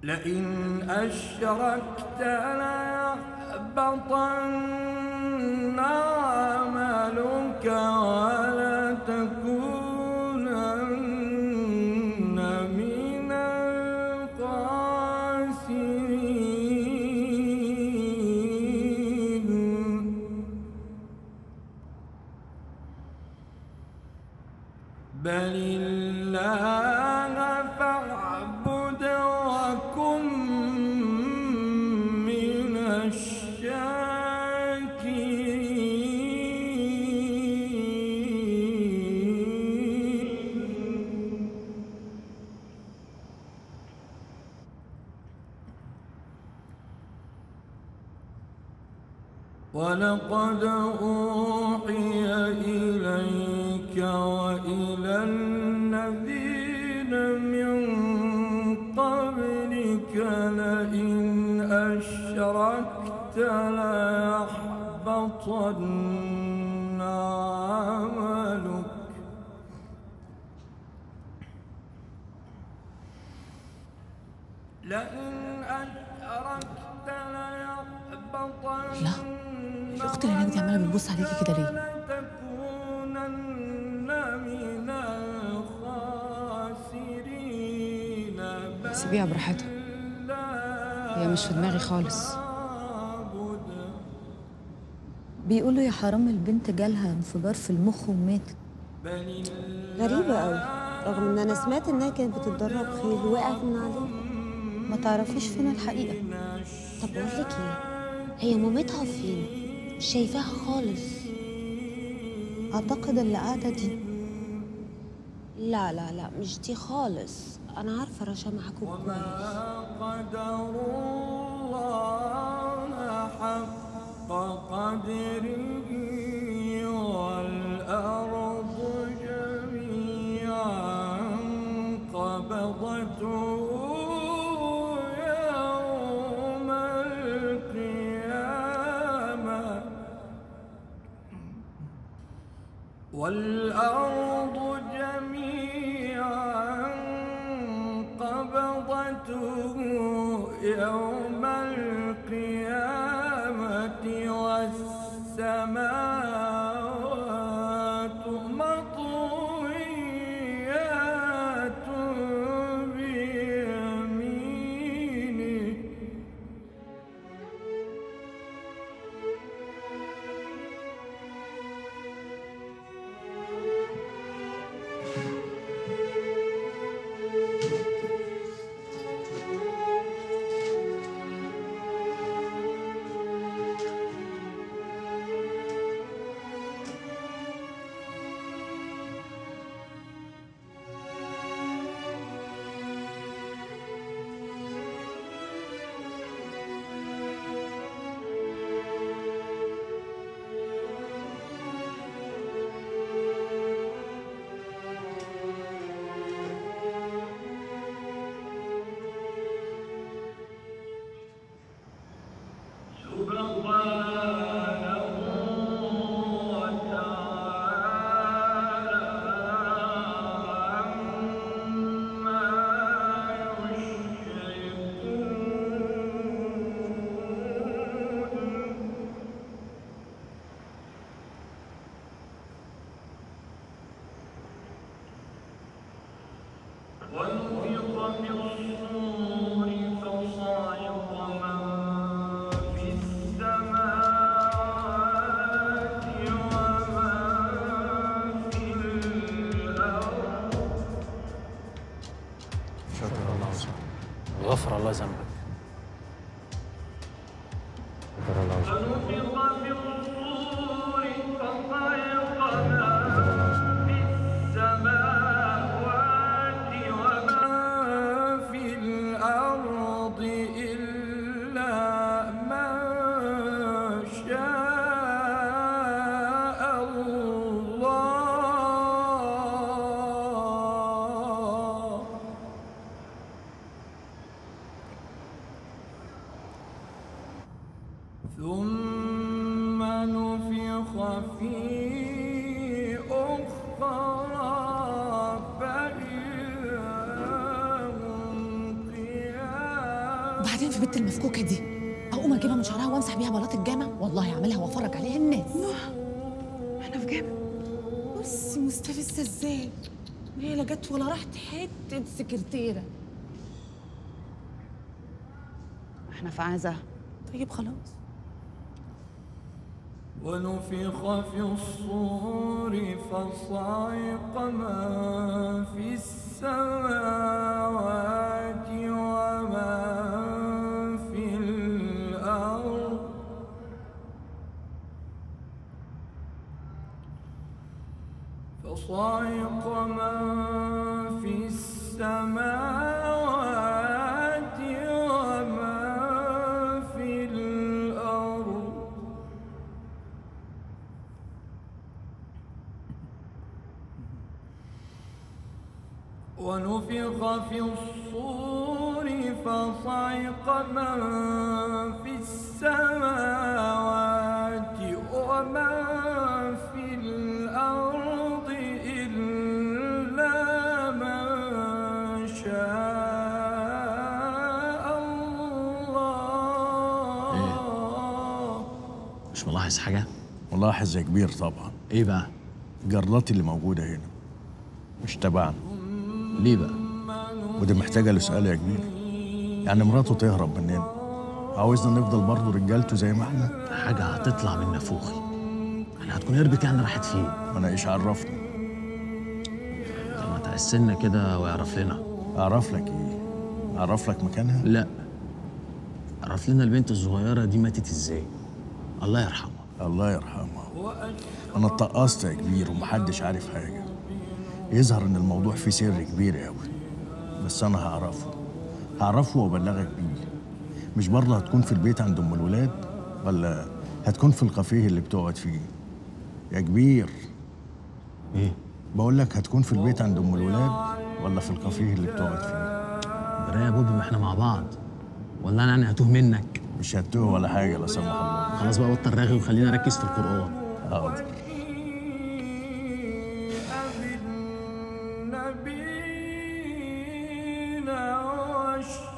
لئن أشركت ليحبطن عملك ولتكونن من الخاسرين بل الله فاعبد وكن من الشاكرين ولقد أوحي إليك وإلى الذين من قبلك لئن أشركت ليحبطن عملك لئن أشركت ليحبطن لا، الأخت اللي هناك دي عمالة بتبص عليكي كده ليه؟ لتكونن من الخاسرين بل سيبيها براحتها هي مش في دماغي خالص تعبد بيقولوا يا حرام البنت جالها انفجار في المخ وماتت بل غريبة قوي رغم ان انا سمعت انها كانت بتتدرب خيل وقعت من عليه ما تعرفيش فين الحقيقة طب بقول لك ايه هي مامتها فين مش شايفاها خالص أعتقد اللي قاعدة دي لا لا لا مش دي خالص انا عارفه رشا معاكم كويس قدر الله حق قدره والأرض جميعا قبضته يوم القيامة والأرض جميعا قبضته يوم القيامة والسماوات مطويات بيمينه ونفخ في الصور فصعق من في السماوات ومن في الأرض شكر الله عظيم غفر الله ذنبك شكر الله عظيم ونفخ في الصور فصعق من في السماوات ومن في الأرض إلا من شاء الله ثم نفخ فيه أخرى فإذا هم قيام وبعدين في بنت المفكوكه دي اقوم اجيبها من شعرها وامسح بيها بلاط الجامع والله اعملها وافرج عليها الناس احنا في جامع بصي مستفزه ازاي هي لا جت ولا راحت حته سكرتيره احنا في عزا طيب خلاص ونفخ في الصور فصعق من في السماوات ومن في الأرض فصعق من في السماوات ومن في الأرض ونفخ في الصور فصعق من في السماوات ومن في الأرض إلا من شاء الله مش ملاحظ حاجة؟ ملاحظ يا كبير طبعا ايه بقى؟ الجرات اللي موجودة هنا مش تبعنا ليه بقى؟ ودي محتاجة لسؤال يا كبير يعني مراته تهرب مننا عاوزنا نفضل برضه رجالته زي ما احنا حاجة هتطلع من نافوخي يعني هتكون هربت يعني راحت فين؟ ما انا ايش عرفني طب ما تقسلنا كده ويعرف لنا اعرف لك ايه اعرف لك مكانها لا عرف لنا البنت الصغيرة دي ماتت ازاي؟ الله يرحمها الله يرحمها انا اتقصت يا كبير ومحدش عارف حاجة يظهر ان الموضوع فيه سر كبير قوي بس انا هعرفه هعرفه وابلغك بيه مش برضه هتكون في البيت عند ام الولاد ولا هتكون في الكافيه اللي بتقعد فيه يا كبير ايه؟ بقول لك هتكون في البيت عند ام الولاد ولا في الكافيه اللي بتقعد فيه برايه يا بوبي ما احنا مع بعض ولا انا يعني هتوه منك مش هتوه ولا حاجه لا سمح الله خلاص بقى بطل رغي وخلينا نركز في القرآن حاضر بالنبيين والشهداء